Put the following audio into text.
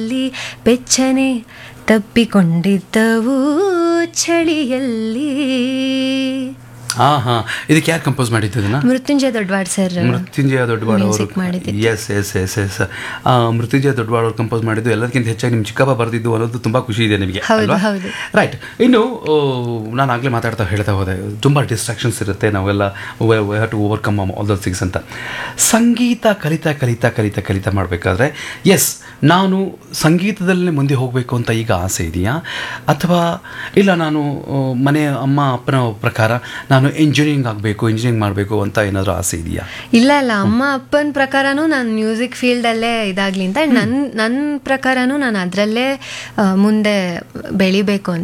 ಅಲ್ಲಿ ಬೆಚ್ಚನೆ ತಪ್ಪಿಕೊಂಡಿದ್ದವು ಚಳಿಯಲ್ಲಿ ಹಾ ಹಾ ಇದಕ್ಕೆ ಯಾರು ಕಂಪೋಸ್ ಮಾಡಿದ್ದು ಇದನ್ನ ಮೃತ್ಯುಂಜಯ ದೊಡ್ಡವಾಡ್ ಸರ್ ಮೃತ್ಯುಂಜಯ ದೊಡ್ಡವಾಡ ಅವರು Music ಮಾಡಿದ್ದು. Yes yes yes yes Mrityunjaya Doddawada ಅವರು ಕಂಪೋಸ್ ಮಾಡಿದ್ದು ಎಲ್ಲದಕ್ಕಿಂತ ಹೆಚ್ಚಾಗಿ ನಿಮ್ಮ ಚಿಕ್ಕಪ್ಪ ಬರೆದಿದ್ದು ಅನ್ನೋದು ತುಂಬಾ ಖುಷಿ ಇದೆ ನಿಮಗೆ ಹೌದು, ಹೌದು. ರೈಟ್ ಇನ್ನು ಆ, ನಾನು ಆಗಲೇ ಮಾತಾಡ್ತಾ ಹೇಳ್ತಾ ಹೋದೆ ತುಂಬ ಡಿಸ್ಟ್ರಾಕ್ಷನ್ಸ್ ಇರುತ್ತೆ ನಾವೆಲ್ಲ have to overcome all those things ಅಂತ ಸಂಗೀತ ಕಲಿತಾ ಕಲಿತಾ ಕಲಿತಾ ಕಲಿತಾ ಮಾಡಬೇಕಾದ್ರೆ ಎಸ್ ನಾನು ಸಂಗೀತದಲ್ಲೇ ಮುಂದೆ ಹೋಗಬೇಕು ಅಂತ ಈಗ ಆಸೆ ಇದೆಯಾ ಅಥವಾ ಇಲ್ಲ ನಾನು ಆ, ಮನೆ ಅಮ್ಮ ಅಪ್ಪನ ಪ್ರಕಾರ ನಾನು ಇಂಜಿನಿಯರಿಂಗ್ ಆಗಬೇಕು ಇಂಜಿನಿಯರಿಂಗ್ ಮಾಡಬೇಕು ಅಂತ ಏನಾದರೂ ಆಸೆ ಇದೆಯಾ ಇಲ್ಲ ಇಲ್ಲ ಅಮ್ಮ ಅಪ್ಪನ ಪ್ರಕಾರನೂ ನಾನು ಮ್ಯೂಸಿಕ್ ಫೀಲ್ಡಲ್ಲೇ ಇದಾಗ್ಲಿ ಅಂತ ನನ್ನ ನನ್ನ ಪ್ರಕಾರನೂ ನಾನು ಅದರಲ್ಲೇ ಮುಂದೆ ಬೆಳಿಬೇಕು ಅಂತ